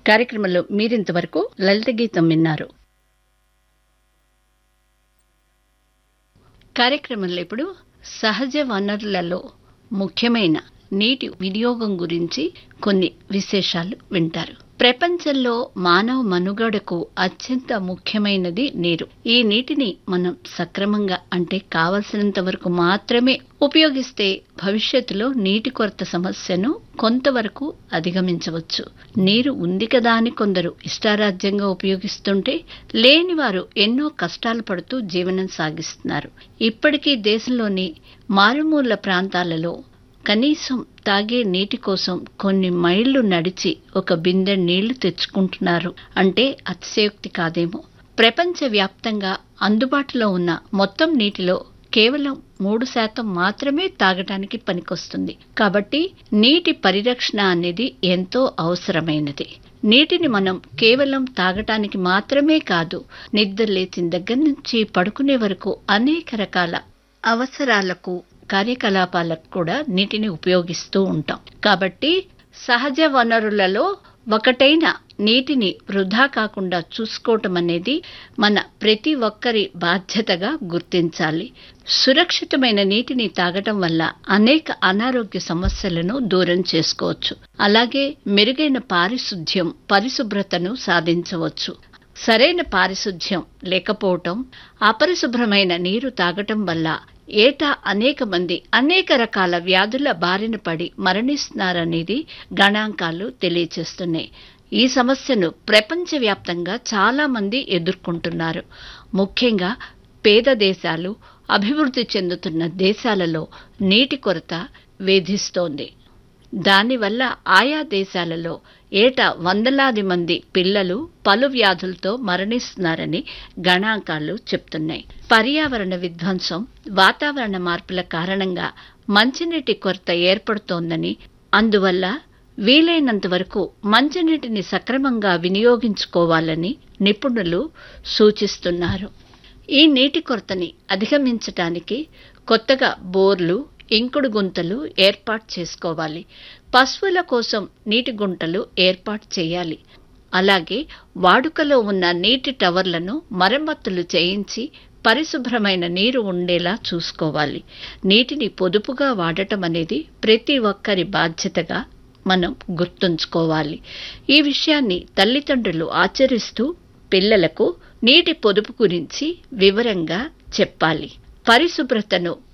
కార్యక్రమంలో మీరింతవరకు లలిత గీతం విన్నారు కార్యక్రమంలో ఇప్పుడు సహజ వనరులలో ముఖ్యమైన నీటి వినియోగం గురించి కొన్ని విశేషాలు వింటారు ప్రపంచంలో మానవ మనుగడకు అత్యంత ముఖ్యమైనది నీరు ఈ నీటిని మనం సక్రమంగా అంటే కావలసినంత వరకు మాత్రమే ఉపయోగిస్తే భవిష్యత్తులో నీటి కొరత సమస్యను కొంతవరకు అధిగమించవచ్చు నీరు ఉంది కదా అని కొందరు ఇష్టారాజ్యంగా ఉపయోగిస్తుంటే లేని వారు ఎన్నో కష్టాలు పడుతూ జీవనం సాగిస్తున్నారు ఇప్పటికీ దేశంలోని మారుమూల ప్రాంతాలలో కనీసం తాగే నీటి కోసం కొన్ని మైళ్లు నడిచి ఒక బిందె నీళ్లు తెచ్చుకుంటున్నారు అంటే అతిశయోక్తి కాదేమో ప్రపంచవ్యాప్తంగా అందుబాటులో ఉన్న మొత్తం నీటిలో కేవలం మూడు శాతం మాత్రమే తాగటానికి పనికొస్తుంది కాబట్టి నీటి పరిరక్షణ అనేది ఎంతో అవసరమైనది నీటిని మనం కేవలం తాగటానికి మాత్రమే కాదు నిద్ర లేచిన దగ్గర నుంచి పడుకునే వరకు అనేక రకాల అవసరాలకు కార్యకలాపాలకు కూడా నీటిని ఉపయోగిస్తూ ఉంటాం కాబట్టి సహజ వనరులలో ఒకటైన నీటిని వృధా కాకుండా చూసుకోవటం అనేది మన ప్రతి ఒక్కరి బాధ్యతగా గుర్తించాలి సురక్షితమైన నీటిని తాగటం వల్ల అనేక అనారోగ్య సమస్యలను దూరం చేసుకోవచ్చు అలాగే మెరుగైన పారిశుధ్యం పరిశుభ్రతను సాధించవచ్చు సరైన పారిశుధ్యం లేకపోవటం అపరిశుభ్రమైన నీరు తాగటం వల్ల ఏటా అనేక మంది అనేక రకాల వ్యాధుల బారిన పడి మరణిస్తున్నారనేది గణాంకాలు తెలియచేస్తున్నాయి ఈ సమస్యను ప్రపంచవ్యాప్తంగా చాలా మంది ఎదుర్కొంటున్నారు ముఖ్యంగా పేద దేశాలు అభివృద్ధి చెందుతున్న దేశాలలో నీటి కొరత వేధిస్తోంది దానివల్ల ఆయా దేశాలలో ఏటా వందలాది మంది పిల్లలు పలు వ్యాధులతో మరణిస్తున్నారని గణాంకాలు చెప్తున్నాయి పర్యావరణ విధ్వంసం వాతావరణ మార్పుల కారణంగా మంచినీటి కొరత ఏర్పడుతోందని అందువల్ల వీలైనంత వరకు మంచినీటిని సక్రమంగా వినియోగించుకోవాలని నిపుణులు సూచిస్తున్నారు ఈ నీటి కొరతని అధిగమించటానికి కొత్తగా బోర్లు ఇంకుడు గుంతలు ఏర్పాటు చేసుకోవాలి పశువుల కోసం నీటి గుంటలు ఏర్పాటు చేయాలి అలాగే వాడుకలో ఉన్న నీటి టవర్లను మరమ్మతులు చేయించి పరిశుభ్రమైన నీరు ఉండేలా చూసుకోవాలి నీటిని పొదుపుగా వాడటం అనేది ప్రతి ఒక్కరి బాధ్యతగా మనం గుర్తుంచుకోవాలి ఈ విషయాన్ని తల్లిదండ్రులు ఆచరిస్తూ పిల్లలకు నీటి పొదుపు గురించి వివరంగా చెప్పాలి పరిశుభ్రతను